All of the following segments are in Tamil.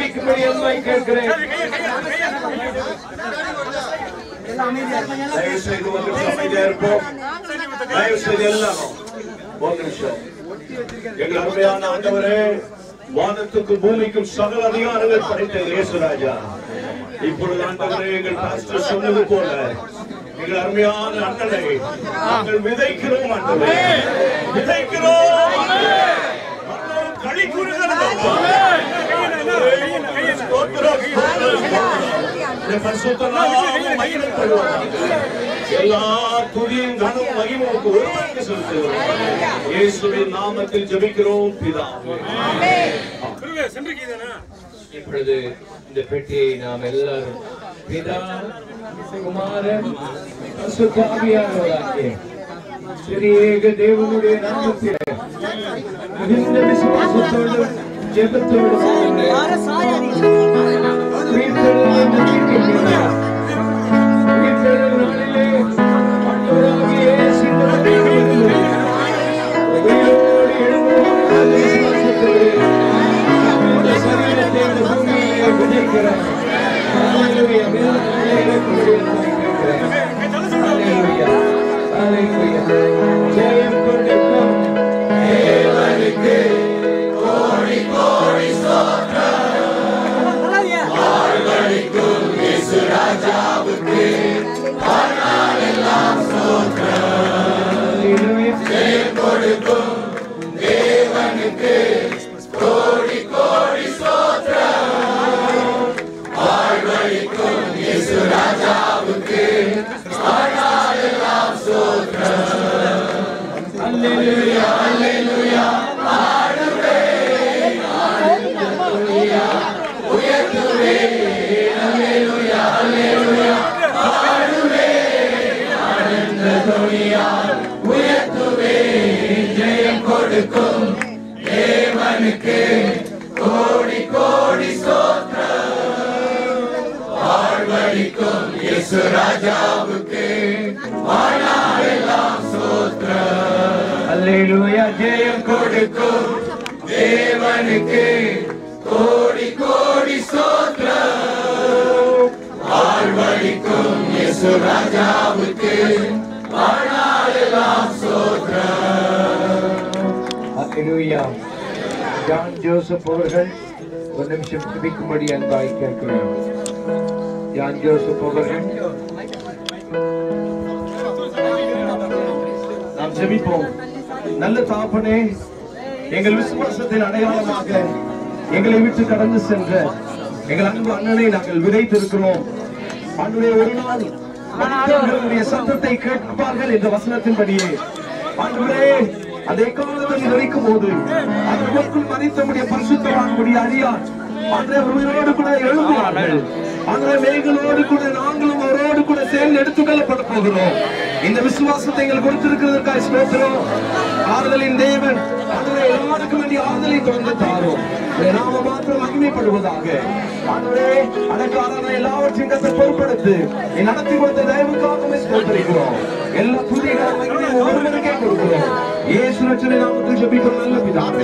ஜெபிக்கும்படி அம்மாய் கேட்கிறேன் தயவு செய்து ஒரு நிமிஷம் அமைதியா இருப்போம் தயவு செய்து எல்லாரும் ஒரு நிமிஷம் எங்கள் அருமையான ஆண்டவரே வானத்துக்கும் பூமிக்கும் சகல அதிகாரங்கள் படைத்த இயேசுராஜா இப்பொழுது ஆண்டவரே எங்கள் பாஸ்டர் சொன்னது போல எங்கள் அருமையான அண்ணனை நாங்கள் விதைக்கிறோம் ஆண்டவரே விதைக்கிறோம் மன்னரும் களி கூறுகிறது அப்பா. ஸ்தோத்திரம், ஸ்தோத்திரம். இந்த பரிசுத்த நாமம் மகிமைப்படுவதாக. எல்லா துதியும் கனம் மகிமுக்கு ஒருவருக்கு செலுத்துகிறோம் இயேசுவின் நாமத்தில் ஜெபிக்கிறோம் பிதாவே இப்பொழுது இந்த பெட்டியை நாம் எல்லாரும் பிதா குமாரன் பரிசுத்த ஆவியானவராகிய திரியேக தேவனுடைய நாமத்தில் மிகுந்த விசுவாசத்தோடும் ஜெபத்தோடும் உயிர்த்தெழுந்த நம்பிக்கையோடு உயிர்த்தெழுந்த நாளிலே ஆண்டவராகிய இயேசு கிறிஸ்துவின் உயிரோடு எழும்புவார் விசுவாசத்தோடு இந்த சரீரத்தை இந்த பூமியிலே விதைக்கிறார். ஹalleluya. மேலும் மேலும் கொண்டிருக்கிறேன். ஹalleluya. ஹalleluya. ஜெயம் கொடுக்கும் தேவனுக்கு கோடி கோடி ஸ்தோத்திரம். ஜெயம் கொடுக்கும் தேவனுக்கு கோடி கோடி அல்லேலூயா அல்லேலூயா உயர்த்துவே ஜெயம் கொடுக்கும் தேவனுக்கு கோடி கோடி வாழ்வழிக்கும் இயேசு ராஜாவுக்கு வாழாவெல்லாம் சோத்திரம் அல்லேலூயா ஜெயம் கொடுக்கும் தேவனுக்கு கோடி கோடி சோத்திரம் வாழ்வழிக்கும் இயேசு ராஜாவுக்கு வாழாவெல்லாம் சோத்திரம் அல்லேலூயா ஜான் ஜோசப் அவர்கள் ஒரு நிமிஷம் துடிக்கும்படி அன்பாய் கேட்கிறேன் ஜான் ஜோசப் அவர்கள் நாம் ஜெபிப்போம் நல்ல தாப்பனே எங்கள் விசுவாசத்தின் அடையாளமாக எங்களை விட்டு கடந்து சென்ற எங்கள் அன்பு அண்ணனை நாங்கள் விதைத்திருக்கிறோம் ஆண்டுடைய ஒரு நாள் மற்றவர்களுடைய சத்தத்தை கேட்பார்கள் என்ற வசனத்தின்படியே ஆண்டவரே அந்த எக்காலத்தில் நடிக்கும் போது அதற்குள் மறைத்தமுடைய பரிசுத்தவான்முடைய அறியார் அன்றைய உயிரோடு கூட எழும்புவார்கள் அன்றைய மேய்களோடு கூட நாங்களும் அவரோடு கூட சேர்ந்து எடுத்துக்கொள்ளப்பட போகிறோம் இந்த விசுவாசத்தை எங்கள் கொடுத்திருக்கிறதற்காக ஸ்தோத்திரம் ஆறுதலின் தேவன் ஆண்டவரே எல்லாருக்கும் வேண்டிய ஆறுதலை தொடர்ந்து தாரும் உடைய நாம மாத்திரம் மகிமைப்படுவதாக ஆண்டவரே அதற்கான எல்லாவற்றையும் கத்த பொறுப்படுத்து நீ நடத்தி கொடுத்த தயவுக்காகவே ஸ்தோத்திரிக்கிறோம் எல்லா புதியங்களும் மகிமை ஒருவருக்கே கொடுக்கிறோம் இயேசு ரட்சனை நாமத்தில் ஜெபிக்கும் நல்ல பிதாவே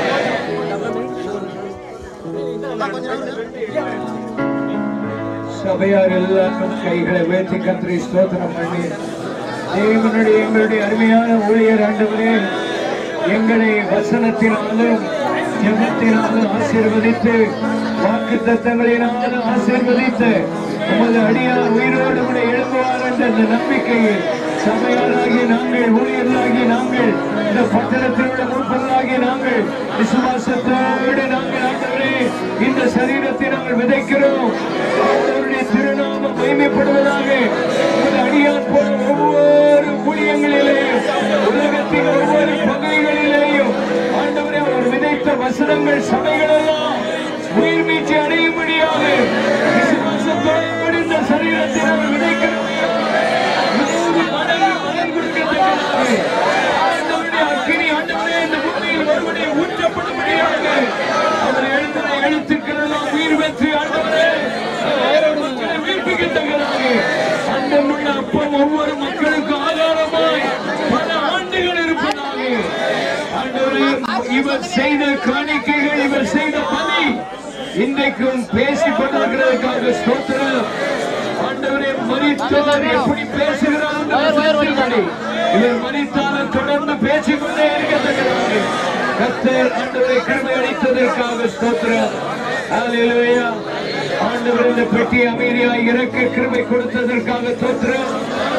சபையார் எல்லாரும் கைகளை உயர்த்தி கத்திரி ஸ்தோத்திரம் பண்ணி தேவனுடைய எங்களுடைய அருமையான ஊழியர் ஆண்டவரே எங்களை வசனத்தினாலும் ஜெபத்தினாலும் ஆசீர்வதித்து வாக்கு தத்தங்களினாலும் ஆசீர்வதித்து உமது அடியார் உயிரோடு கூட எழுப்புவார் என்ற அந்த நம்பிக்கையில் சபையாராகி நாங்கள் ஊழியர்களாகி நாங்கள் இந்த பட்டணத்தில் உள்ள மூப்பர்களாகி நாங்கள் விசுவாசத்தோடு நாங்கள் ஆண்டவரே இந்த சரீரத்தை நாங்கள் விதைக்கிறோம் அவருடைய திருநாமம் மகிமைப்படுவதாக உமது அடியார் போல ஒவ்வொரு ஊழியங்களிலேயும் உலகத்தின் ஒவ்வொரு பகுதிகளிலேயும் ஆண்டவரே அவர் விதைத்த வசனங்கள் சபைகள் எல்லாம் உயிர் மீட்சி அடையும்படியாக விசுவாசத்தோடு இந்த சரீரத்தை நாங்கள் விதைக்கிறோம் நூறு மடங்கு பலன் கொடுக்கத்தக்கதாக ஆண்டவருடைய அக்கினி ஆண்டவரே இந்த பூமியில் மறுபடியும் ஊற்றப்படும்படியாக அவர் எழுதின எழுத்துக்கள் எல்லாம் உயிர் பெற்று ஆண்டவரே ஆயிரம் மக்களை உயிர்ப்பிக்கத்தக்கதாக அண்டமுள்ள அப்பம் ஒவ்வொரு மக்களுக்கும் ஆதாரமாய் பல ஆண்டுகள் இருப்பதாக ஆண்டவரே இவர் செய்த காணிக்கைகள் இவர் செய்த பலி இன்றைக்கும் பேசிக் கொண்டிருக்கிறதற்காக ஸ்தோத்திரம் ஆண்டவரே மரித்தவர் எப்படி பேசுகிறார் என்று விசாரித்தபடி, இவர் மரித்தாலும் தொடர்ந்து பேசிக்கொண்டே இருக்கிறது கத்தர் ஆண்டவரை கிருமை அளித்ததற்காக ஸ்தோத்திரம் ஹalleluya ஆண்டவர் இந்த பெட்டி அமைதியாய் இறக்க கிருமை கொடுத்ததற்காக ஸ்தோத்திரம்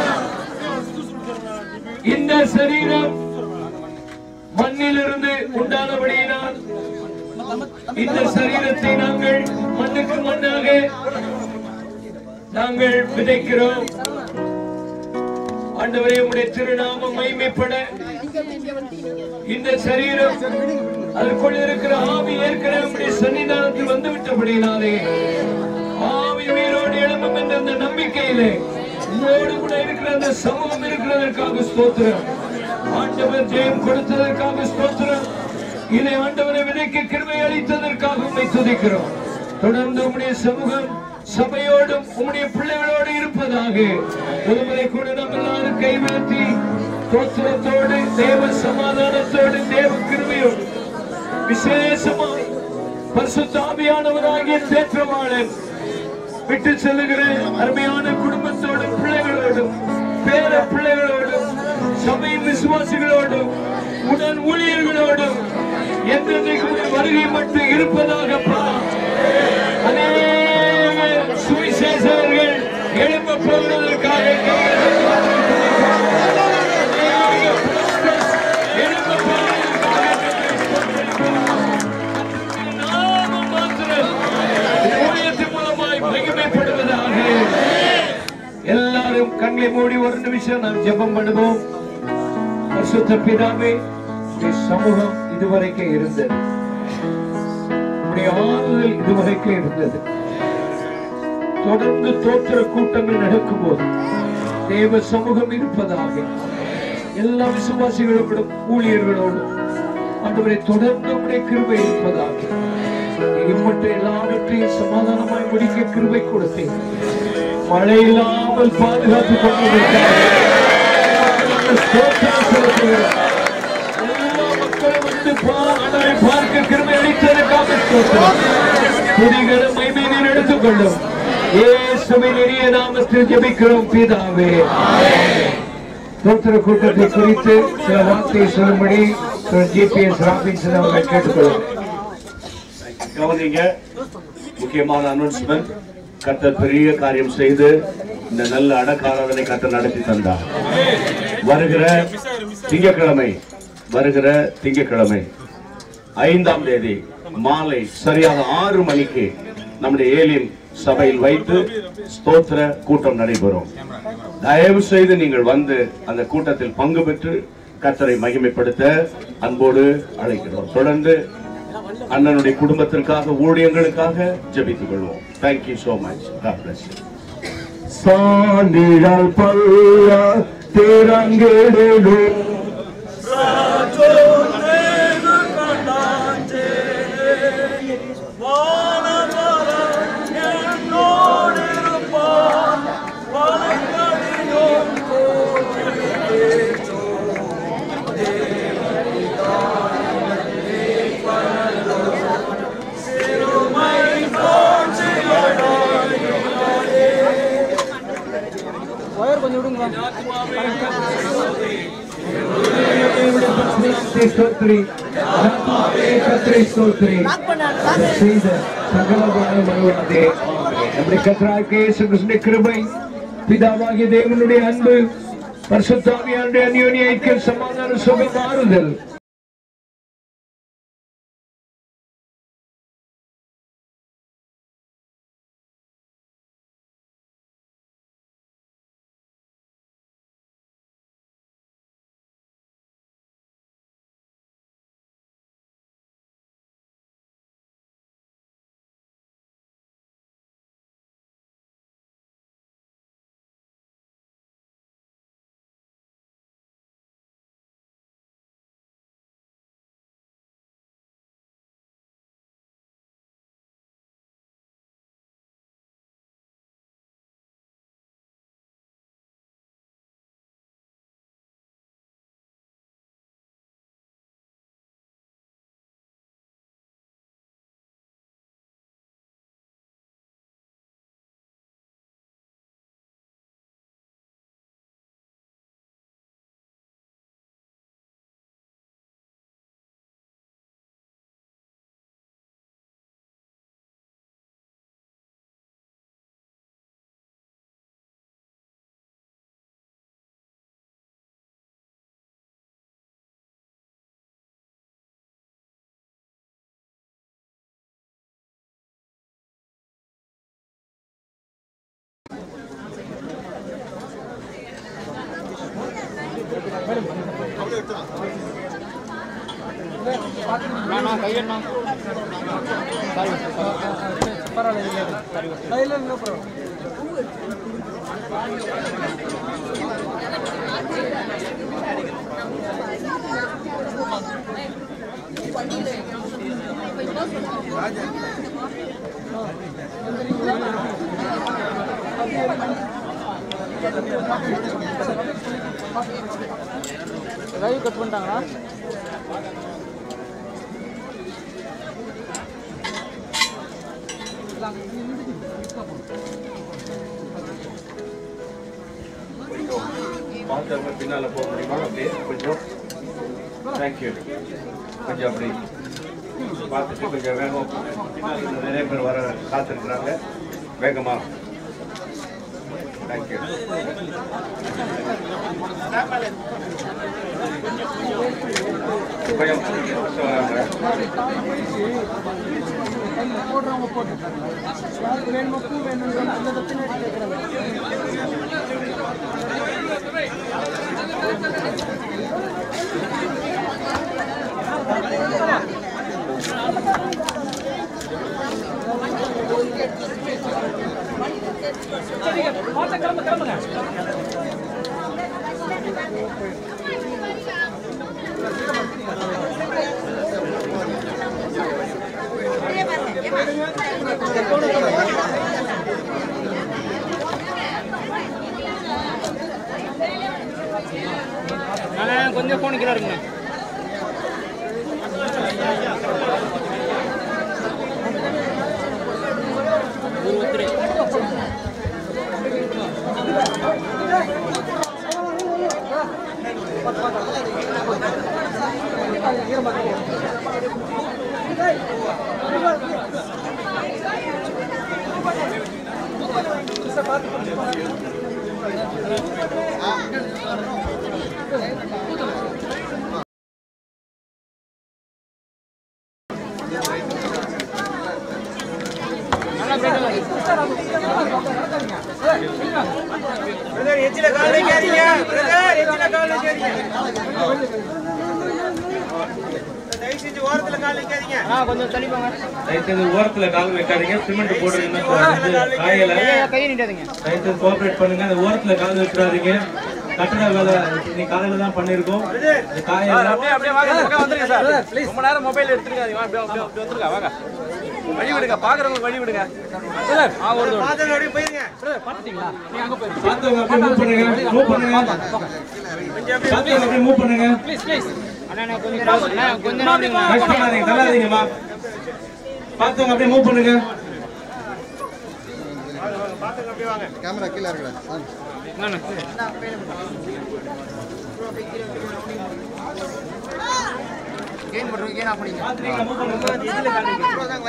இந்த சரீரம் மண்ணிலிருந்து உண்டானபடியினால் இந்த சரீரத்தை நாங்கள் மண்ணுக்கு மண்ணாக நாங்கள் விதைக்கிறோம் ஆண்டவரே உடைய திருநாமம் மைமைப்பட இந்த சரீரம் அதற்குள் இருக்கிற ஆவி ஏற்கனவே உடைய சன்னிதானத்தில் வந்து விட்டபடினாலே ஆவி உயிரோடு எழும்பும் என்ற அந்த நம்பிக்கையிலே உங்களோடு கூட இருக்கிற அந்த சமூகம் இருக்கிறதற்காக ஸ்தோத்திரம் ஆண்டவர் ஜெயம் கொடுத்ததற்காக ஸ்தோத்திரம் இதை ஆண்டவரை விதைக்க கிருமை அளித்ததற்காக உண்மை துதிக்கிறோம் தொடர்ந்து உம்முடைய சமூகம் சபையோடும் உம்முடைய பிள்ளைகளோடு இருப்பதாக ஒருமுறை கூட நம்ம எல்லாரும் கைவிழத்தி தோத்திரத்தோடு தேவ சமாதானத்தோடு தேவ கிருமையோடு விசேஷமாய் பரிசுத்தாபியானவராகிய தேற்றவாளன் விட்டு செல்லுகிற அருமையான குடும்பத்தோடும் பிள்ளைகளோடும் பேர பிள்ளைகளோடும் சபையின் விசுவாசிகளோடும் உடன் ஊழியர்களோடும் என்றென்றைக்கு உடைய வருகை மட்டும் இருப்பதாகப்பா அநேக சுவிசேஷர்கள் எழும்ப போகிறதற்காக அநேக pastors எழும்ப போகிறதற்காக நாமம் மாத்திரம் இந்த ஊழியத்தின் மூலமாய் மகிமைப்படுவதாக எல்லாரும் கண்ணை மூடி ஒரு நிமிஷம் நாம் ஜெபம் பண்ணுவோம் பரிசுத்த பிதாவே உம்முடைய சமூகம் இதுவரைக்கும் இருந்தது உம்முடைய ஆறுதல் இதுவரைக்கும் இருந்தது தொடர்ந்து தோற்ற கூட்டங்கள் நடக்கும்போது தேவ சமூகம் இருப்பதாக எல்லா விசுவாசிகளோடும் ஊழியர்களோடும் ஆண்டவரை தொடர்ந்து உடைய கிருபை இருப்பதாக இம்மட்டு எல்லாவற்றையும் சமாதானமாய் முடிக்க கிருபை கொடுத்தேன் மழை இல்லாமல் பாதுகாத்துக் கொண்டிருக்கிறார் ஸ்தோத்திரம் செலுத்துகிறோம். எல்லா மக்களும் வந்து பா- ஆண்டவரை பார்க்க கிருபை அளித்ததற்காக ஸ்தோத்திரம். துதிகளை மைமை நீர் எடுத்துக்கொள்ளும் இயேசுவின் இனிய நாமத்தில் ஜெபிக்கிறோம் பிதாவே ஸ்தோத்திர கூட்டத்தை குறித்து சில வார்த்தையை சொல்லும்படி ஜிபிஎஸ் ராபின்சன் அவர்கள் கேட்டுக்கொள்ளும் கவனிங்க முக்கியமான அனௌன்ஸ்மெண்ட் கர்த்தர் பெரிய காரியம் செய்து இந்த நல்ல அடக்காரதனை கர்த்தர் நடத்தி தந்தார் வருகிற திங்கட்கிழமை வருகிற திங்கட்கிழமை ஐந்தாம் தேதி மாலை சரியாக ஆறு மணிக்கு நம்முடைய ஏலியன் சபையில் வைத்து ஸ்தோத்திர கூட்டம் நடைபெறும் தயவு செய்து நீங்கள் வந்து அந்த கூட்டத்தில் பங்கு பெற்று கர்த்தரை மகிமைப்படுத்த அன்போடு அழைக்கிறோம் தொடர்ந்து அண்ணனுடைய குடும்பத்திற்காக ஊழியங்களுக்காக ஜெபித்துக் கொள்வோம் thank you so much God bless சான்றிதழ் பல்ல திறங்கிடும் ஸ்தோத்ரி கத்திரை ஸ்தோத்ரி செய்த சகல மறுவதே நம்முடைய கத்தராகிய இயேசு கிறிஸ்துவின் கிருபை பிதாவாகிய தேவனுடைய அன்பு பரிசுத்தாவியானுடைய அந்யோன்ய ஐக்கியம் சமாதான சுகம் மாறுதல் லைவ் கட் பண்ணிட்டாங்களா பார்த்தவங்க பின்னால போக முடியுமா அப்படியே கொஞ்சம் தேங்க்யூ கொஞ்சம் அப்படி பார்த்துட்டு கொஞ்சம் வேகம் பின்னால இன்னும் நிறைய பேர் வர காத்திருக்கிறாங்க வேகமா தேங்க்யூ கொஞ்சம் first வராங்க. போடுறவங்க போட்டு யாருக்கு வேணுமோ பூ வேணும்னு அந்த தப்பின கேட்குறாங்க கொஞ்சம் ஃபோன் கீழே இருக்குங்க ஆ கொஞ்சம் தள்ளி போங்க தயவுசெய்து ஓரத்துல கால் வைக்காதீங்க சிமெண்ட் போடுறீங்கன்னா வந்து காயல கையை நீட்டாதீங்க தயவுசெய்து கோஆபரேட் பண்ணுங்க அந்த ஓரத்துல கால் வச்சிடாதீங்க கட்டட வேலை இன்னைக்கு காலையில தான் பண்ணிருக்கோம் இந்த காயல அப்படியே வாங்க வந்துருங்க சார் ரொம்ப நேரம் மொபைல் எடுத்துருக்காதீங்க வாங்க, அப்படியே அப்படியே அப்படியே வந்துருங்க வாங்க வழி விடுங்க பாக்குறவங்களுக்கு வழி விடுங்க ஆ ஒரு பாத்துட்டீங்களா நீங்க அங்க போயிருங்க பார்த்தவங்க அப்படியே மூவ் பண்ணுங்க மூவ் பண்ணுங்க பார்த்தவங்க அப்படியே மூவ் பண்ணுங்க ப்ளீஸ் ப்ளீஸ் அண்ணா கொஞ்சம் அண்ணா கொஞ்சம் ரஷ் பண்ணாதீங்க தள்ளாதீங்கம்மா பார்த்தவங்க அப்படியே மூவ் பண்ணுங்க கேமரா கீழே இருக்கல கேன் பண்ணுறோம் கேன் ஆஃப் பண்ணிங்க பார்த்துட்டீங்களா மூவ் பண்ணுங்க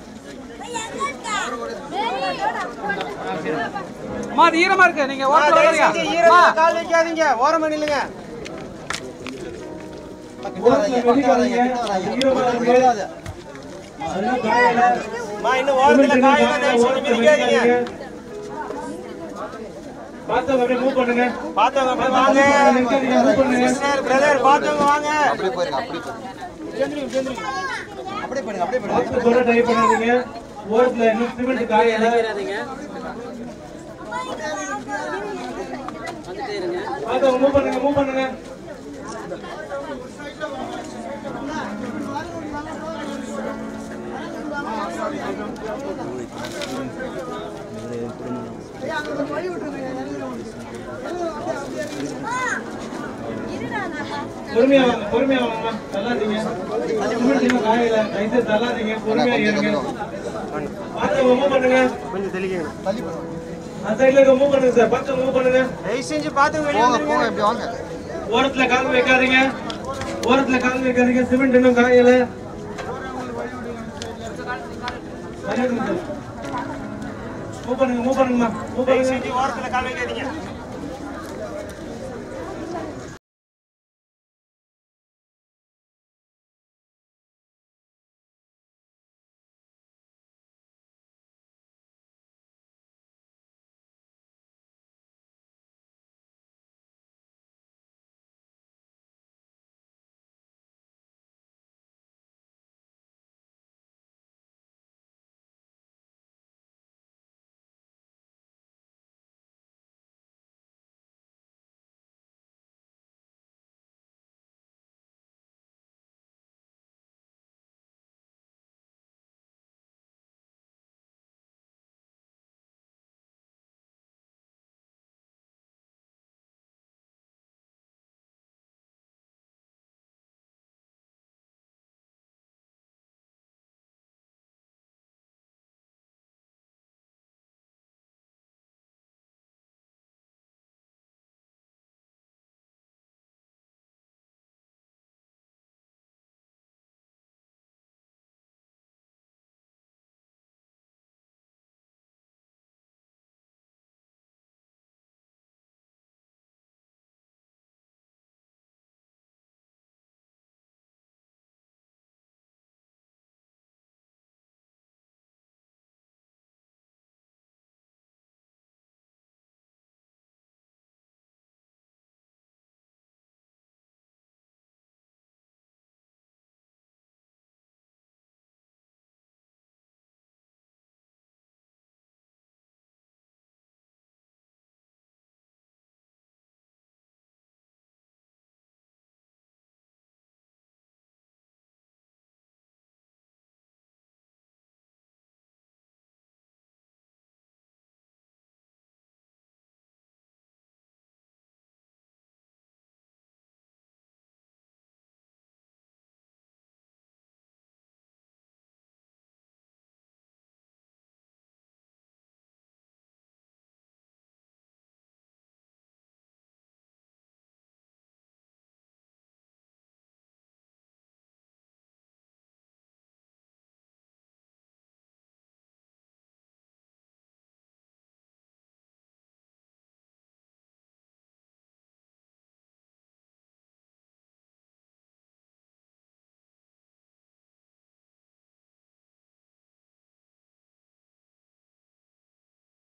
அம்மா அது ஈரமா இருக்கு நீங்க ஓரத்துல வரீங்க கால் வைக்காதீங்க ஓரமா நில்லுங்க ஓரத்துல வெடிக்காதீங்க ஈரமா இருக்கு அதெல்லாம் காயல மா இன்னும் ஓரத்துல காயெல்லாம் தயவு செஞ்சு மிதிக்காதீங்க பார்த்தவங்க அப்படியே மூவ் பண்ணுங்க பார்த்தவங்க அப்படியே வாங்க நிக்காதீங்க மூவ் பண்ணுங்க சிஸ்டர் பிரதர் பார்த்தவங்க வாங்க அப்படியே போயிருங்க அப்படியே போயிருங்க அப்படியே போயிருங்க அப்படியே போயிருங்க பார்த்து சொல்ல ட்ரை பண்ணாதீங்க ஓரத்துல இன்னும் சிமெண்ட் காயல பார்த்தவங்க மூவ் பண்ணுங்க மூவ் பண்ணுங்க பொறுமையா வாங்க பொறுமையா வாங்க தள்ளாதீங்க சிமெண்ட் இன்னும் காயல தயவுசெய்து தள்ளாதீங்க பொறுமையா இருங்க பார்த்தவங்க மூவ் பண்ணுங்க கொஞ்சம் தெளிக்கங்க அந்த சைடுல இருக்க மூவ் பண்ணுங்க சார் பார்த்தவங்க மூவ் பண்ணுங்க தயவு செஞ்சு பார்த்தவங்க வெளியே போங்க வந்துருங்க போங்க இப்படி வாங்க ஓரத்துல கால் வைக்காதீங்க ஓரத்துல கால் வைக்காதீங்க சிமெண்ட் இன்னும் காயல மூவ் பண்ணுங்க மூவ் பண்ணுங்கம்மா மூவ் தயவு பண்ணுங்க செஞ்சு ஓரத்துல கால் வைக்காதீங்க